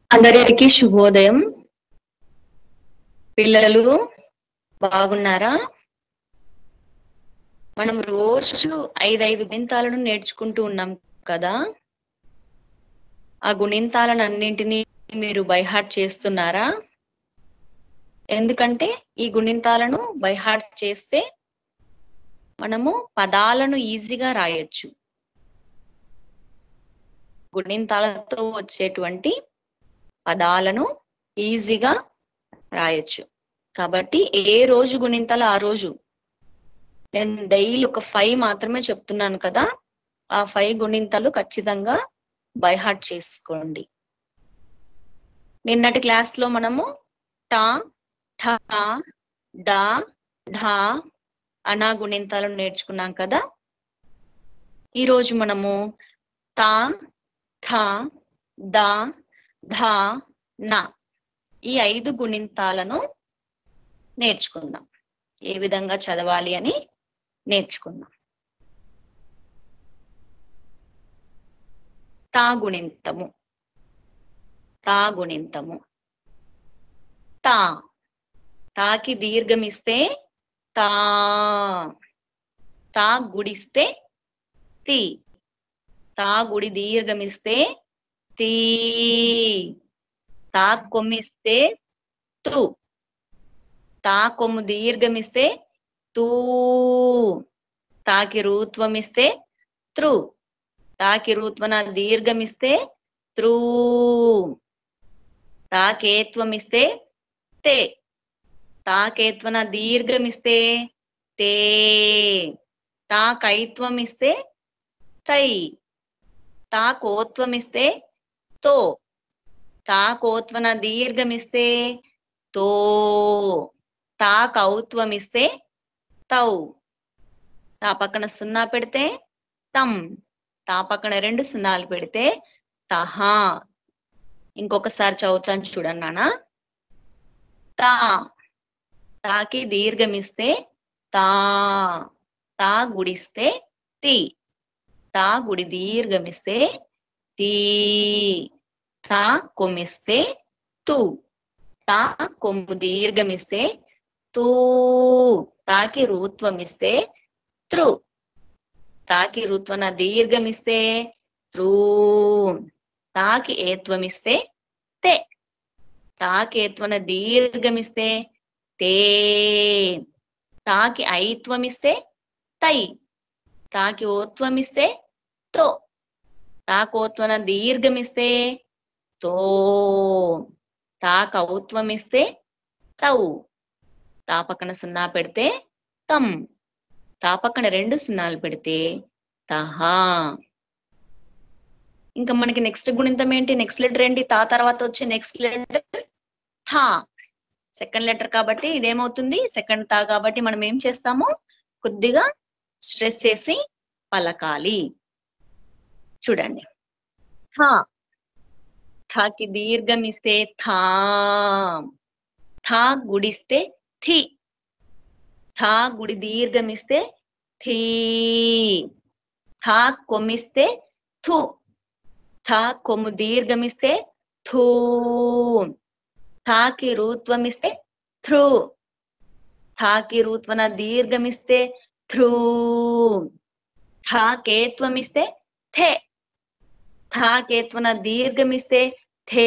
అందరికి శుభోదయం పిల్లలు బాగున్నారా మనం రోజు ఐదైదు గుణింతాలను నేర్చుకుంటూ ఉన్నాం కదా ఆ గుణింతాలను అన్నింటినీ మీరు బైహార్ట్ చేస్తున్నారా ఎందుకంటే ఈ గుణింతాలను బైహార్ట్ చేస్తే మనము పదాలను ఈజీగా రాయొచ్చు గుణింతాలతో వచ్చేటువంటి పదాలను ఈజీగా రాయొచ్చు కాబట్టి ఏ రోజు గుణింతాలు ఆ రోజు నేను డైలీ ఒక ఫైవ్ మాత్రమే చెప్తున్నాను కదా ఆ ఫైవ్ గుణింతాలు ఖచ్చితంగా బైహార్ట్ చేసుకోండి నిన్నటి క్లాస్ లో మనము టా ఠా డా ఢా అనా గుణింతాలను నేర్చుకున్నాం కదా ఈరోజు మనము తా థ ద ధ న ఈ ఐదు గుణింతాలను నేర్చుకుందాం ఏ విధంగా చదవాలి అని నేర్చుకుందాం తా గుణింతము తా గుణింతము తా తాకి దీర్ఘమిస్తే తా తా గుడిస్తే తి తా గుడి దీర్ఘమిస్తే తీ తా కొమ్మిస్తే తు తా కొమ్ము దీర్ఘమిస్తే తూ తాకి రూత్వమిస్తే త్రు తాకి రూత్వన దీర్ఘమిస్తే త్రూ తాకేత్వమిస్తే తే తాకేత్వన దీర్ఘమిస్తే తే తాకైత్వమిస్తే తై తాకోత్వమిస్తే తో తాకోత్వన దీర్ఘమిస్తే తో తాకౌత్వమిస్తే తౌ తా పక్కన సున్నా పెడితే తం తా పక్కన రెండు సున్నాలు పెడితే తహా ఇంకొకసారి చదువుతాను చూడండి నాన్న తా తాకి దీర్ఘమిస్తే తా తా గుడిస్తే తి తా గుడి దీర్ఘమిస్తే తీ తా కొమ్మిస్తే తు తా కొమ్ము దీర్ఘమిస్తే తూ తాకి రూత్వమిస్తే త్రు తాకి రుత్వన దీర్ఘమిస్తే త్రూ తాకి ఏత్వమిస్తే తే తాకేత్వన దీర్ఘమిస్తే తే తాకి ఐత్వమిస్తే తై తాకి ఓత్వమిస్తే తో తాకోత్వన దీర్ఘమిస్తే తో తాకౌత్వమిస్తే తౌ తా పక్కన సున్నా పెడితే తం తా పక్కన రెండు సున్నాలు పెడితే తహా ఇంకా మనకి నెక్స్ట్ గుణింతం ఏంటి నెక్స్ట్ లెటర్ ఏంటి తా తర్వాత వచ్చే నెక్స్ట్ లెటర్ థా సెకండ్ లెటర్ కాబట్టి ఇదేమవుతుంది సెకండ్ తా కాబట్టి మనం ఏం చేస్తాము కొద్దిగా స్ట్రెస్ చేసి పలకాలి చూడండి థా థాకి దీర్ఘం ఇస్తే థా థా గుడిస్తే థి థా గుడి దీర్ఘం ఇస్తే థీ థా కొమ్మిస్తే థు థా కొమ్ము దీర్ఘమిస్తే థూ థాకి రూత్వమిస్తే థ్రూ థాకి రూత్వన దీర్ఘమిస్తే థ్రూ థాకేత్వమిస్తే థే థాకేత్వన దీర్ఘమిస్తే థే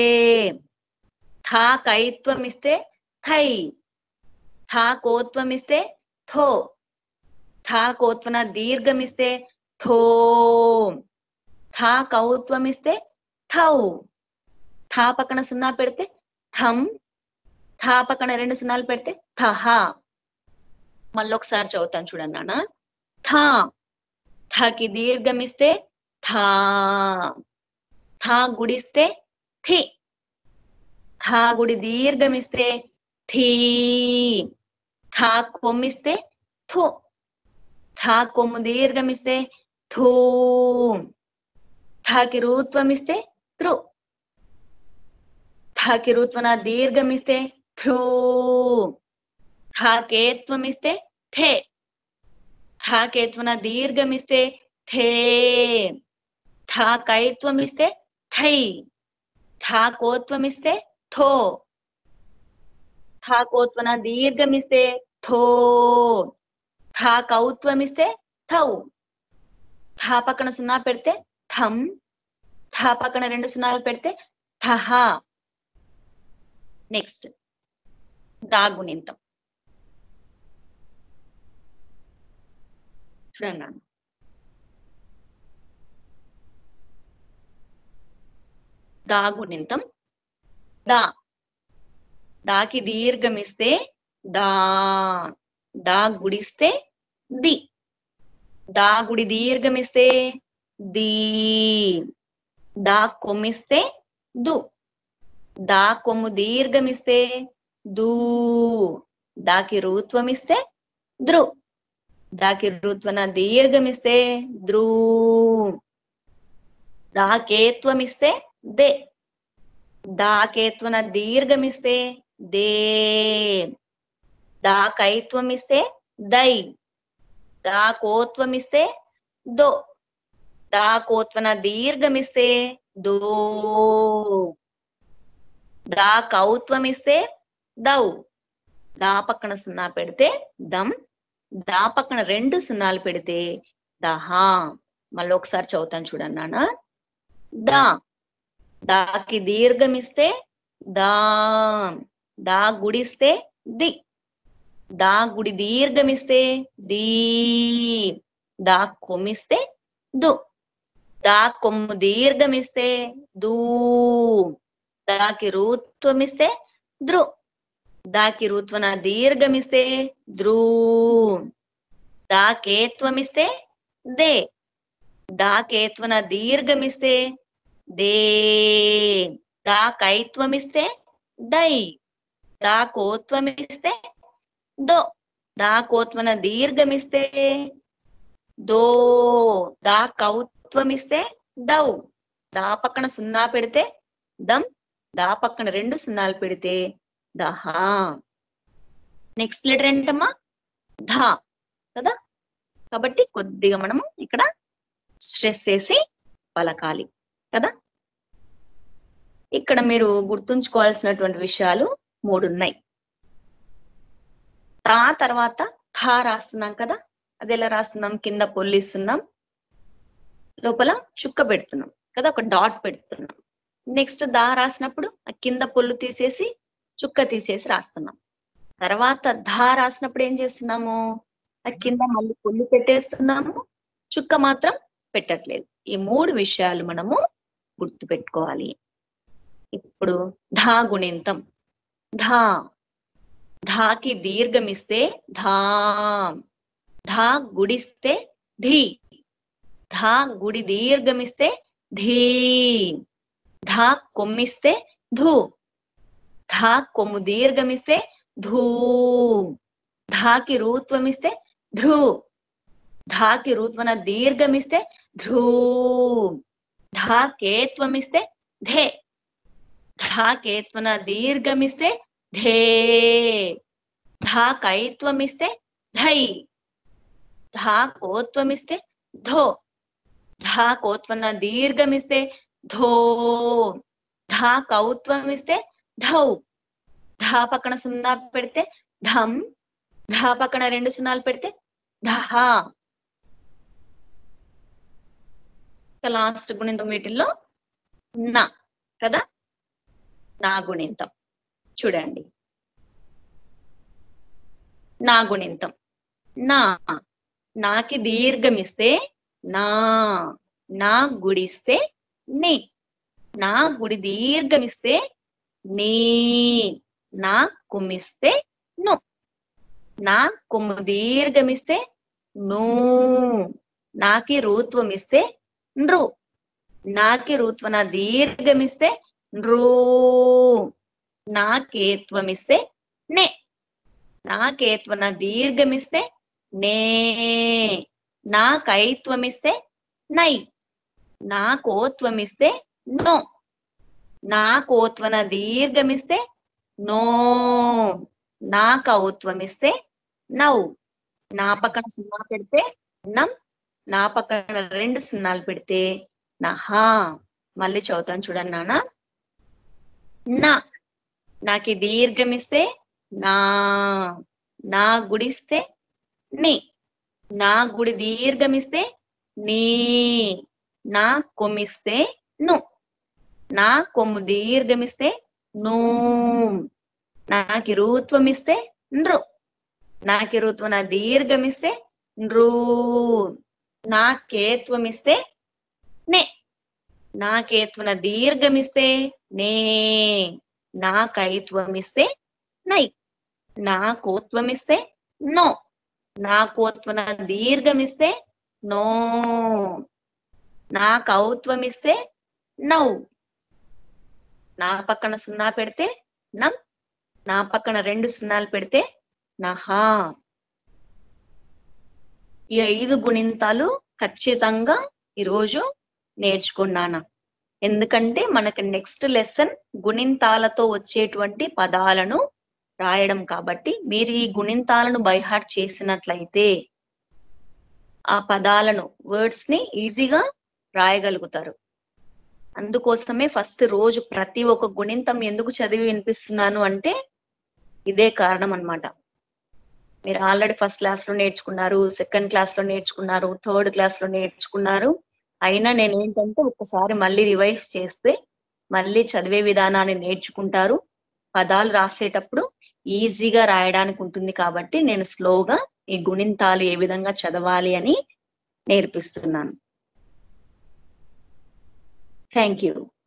థాకైత్వమిస్తే థై థాకోత్వమిస్తే థో థాకోత్వన దీర్ఘమిస్తే థో థాకౌత్వమిస్తే థౌ థా పక్కన సున్నా పెడితే థం థా పక్కన రెండు సున్నాలు పెడితే థహ మళ్ళొకసారి చదువుతాను చూడండి నాన్న థా థాకి దీర్ఘమిస్తే థా థా గుడిస్తే థి థా గుడి దీర్ఘమిస్తే థీ థా కొమ్మిస్తే థు థా కొమ్ము దీర్ఘమిస్తే థూ థాకి రూత్వమిస్తే త్రు థాకి రూత్వన దీర్ఘమిస్తే థ్రూ థాకేత్వమిస్తే థే థాకేత్వన దీర్ఘమిస్తే థే థాకైత్వమిస్తే థై ఠా కోత్వం ఇస్తే థో ఠా కోత్వన దీర్ఘం ఇస్తే థో థా కౌత్వం ఇస్తే థౌ థా పక్కన సున్నా పెడితే థం థా పక్కన రెండు సున్నాలు పెడితే థహ నెక్స్ట్ దాగుణింతం చూడండి నాన్న. దాగుణింతం దా దాకి దీర్ఘం ఇస్తే దా దా గుడిస్తే ది దా గుడి దీర్ఘం ఇస్తే దీ దా కొమ్మిస్తే దు దా కొమ్ము దీర్ఘం ఇస్తే దూ దాకి రూత్వం ఇస్తే ద్రు దాకి రుత్వన దీర్ఘం ఇస్తే ద్రూ దాకేత్వం ఇస్తే దే దాకేత్వన దీర్ఘం ఇస్తే దే దాకైత్వం ఇస్తే దై దాకోత్వం ఇస్తే దో దాకోత్వన దీర్ఘం ఇస్తే దో దాకౌత్వం ఇస్తే దౌ దా పక్కన సున్నా పెడితే దమ్ దా పక్కన రెండు సున్నాలు పెడితే దహా మళ్ళీ ఒకసారి చదువుతాను చూడండి నాన్న దా దాకి దీర్ఘం ఇస్తే దా దా గుడిస్తే ది దా గుడి దీర్ఘం ఇస్తే దీ దా కొమ్మిస్తే దు దా కొమ్ము దీర్ఘం ఇస్తే దూ దాకి రూత్వం ఇస్తే ద్రు దాకి రుత్వన దీర్ఘమిస్తే ద్రూ దాకేత్వమిస్తే దే దాకేత్వన దీర్ఘమిస్తే దే దాకైత్వమిస్తే దై దాకోత్వమిస్తే దో దాకోత్వన దీర్ఘమిస్తే దో దాకౌత్వమిస్తే దౌ దా పక్కన సున్నా పెడితే దమ్ దా పక్కన రెండు సున్నాలు పెడితే దహా నెక్స్ట్ లెటర్ ఏంటమ్మా ధా కదా కాబట్టి కొద్దిగా మనము ఇక్కడ స్ట్రెస్ చేసి పలకాలి కదా ఇక్కడ మీరు గుర్తుంచుకోవాల్సినటువంటి విషయాలు మూడు ఉన్నాయి తా తర్వాత థా రాస్తున్నాం కదా అది ఎలా రాస్తున్నాం కింద పొల్లిస్తున్నాం లోపల చుక్క పెడుతున్నాం కదా ఒక డాట్ పెడుతున్నాం నెక్స్ట్ దా రాసినప్పుడు ఆ కింద పొల్లు తీసేసి చుక్క తీసేసి రాస్తున్నాం తర్వాత ధా రాసినప్పుడు ఏం చేస్తున్నాము ఆ కింద మళ్ళీ పొల్లు పెట్టేస్తున్నాము చుక్క మాత్రం పెట్టట్లేదు ఈ మూడు విషయాలు మనము గుర్తు పెట్టుకోవాలి ఇప్పుడు ధా గుణింతం ధా ధాకి దీర్ఘమిస్తే ధా ధా గుడిస్తే ధీ ధా గుడి దీర్ఘమిస్తే ధీ ధా కొమ్మిస్తే ధూ ధా కొమ్ము దీర్ఘమిస్తే ధూ ధాకి రూత్వమిస్తే ధ్రు ధాకి రూత్వన దీర్ఘమిస్తే ధ్రూ ధాకేత్వమిస్తే ధే ధాకేత్వన దీర్ఘమిస్తే ధే ధాకైత్వమిస్తే ధై ధాకోత్వమిస్తే ధో ధాకోత్వన దీర్ఘమిస్తే ధో ధాకౌత్వమిస్తే ధౌ ధా పక్కన సున్నా పెడితే ధం ధా పక్కన రెండు సున్నాలు పెడితే ధహ లాస్ట్ గుణింతం వీటిల్లో నా కదా నా గుణింతం చూడండి నా గుణింతం నా నాకి దీర్ఘమిస్తే నా నా గుడిస్తే నీ నా గుడి దీర్ఘమిస్తే నీ నా కుమ్మిస్తే ను నా కొమ్ము దీర్ఘమిస్తే నూ నాకి రూత్వం ఇస్తే నృ నాకి రూత్వన దీర్ఘమిస్తే నృ నాకేత్వమిస్తే నే నాకేత్వన దీర్ఘమిస్తే నే నాకైత్వమిస్తే నై నాకోత్వమిస్తే నో నాకోత్వన దీర్ఘమిస్తే నో నాకౌత్వమిస్తే నౌ నా పక్కన సున్నా పెడితే నం నా పక్కన రెండు సున్నాలు పెడితే నహా మళ్ళీ చదువుతాను చూడండి నాన్న నా నాకి దీర్ఘమిస్తే నా నా గుడిస్తే ని నా గుడి దీర్ఘమిస్తే నీ నా కొమ్మిస్తే ను నా కొమ్ము దీర్ఘమిస్తే నూ నాకి రూత్వం ఇస్తే నృ నాకి రుత్వం నా దీర్ఘమిస్తే నృ నా కేత్వం ఇస్తే నే నా కేత్వన దీర్ఘమిస్తే నే నా కైత్వం ఇస్తే నై నా కోత్వం ఇస్తే నో నా కోత్వన దీర్ఘమిస్తే నో నా కౌత్వం ఇస్తే నౌ నా పక్కన సున్నా పెడితే నం నా పక్కన రెండు సున్నాలు పెడితే నహా ఈ ఐదు గుణింతాలు ఖచ్చితంగా ఈరోజు నేర్చుకున్నాను ఎందుకంటే మనకి నెక్స్ట్ లెసన్ గుణింతాలతో వచ్చేటువంటి పదాలను రాయడం కాబట్టి మీరు ఈ గుణింతాలను బైహార్ట్ చేసినట్లయితే ఆ పదాలను వర్డ్స్ ని ఈజీగా రాయగలుగుతారు అందుకోసమే ఫస్ట్ రోజు ప్రతి ఒక్క గుణింతం ఎందుకు చదివి వినిపిస్తున్నాను అంటే ఇదే కారణం అన్నమాట మీరు ఆల్రెడీ ఫస్ట్ క్లాస్ లో నేర్చుకున్నారు సెకండ్ క్లాస్ లో నేర్చుకున్నారు థర్డ్ క్లాస్ లో నేర్చుకున్నారు అయినా నేను ఏంటంటే ఒక్కసారి మళ్ళీ రివైజ్ చేస్తే మళ్ళీ చదివే విధానాన్ని నేర్చుకుంటారు పదాలు రాసేటప్పుడు ఈజీగా రాయడానికి ఉంటుంది కాబట్టి నేను స్లోగా ఈ గుణింతాలు ఏ విధంగా చదవాలి అని నేర్పిస్తున్నాను థ్యాంక్ యూ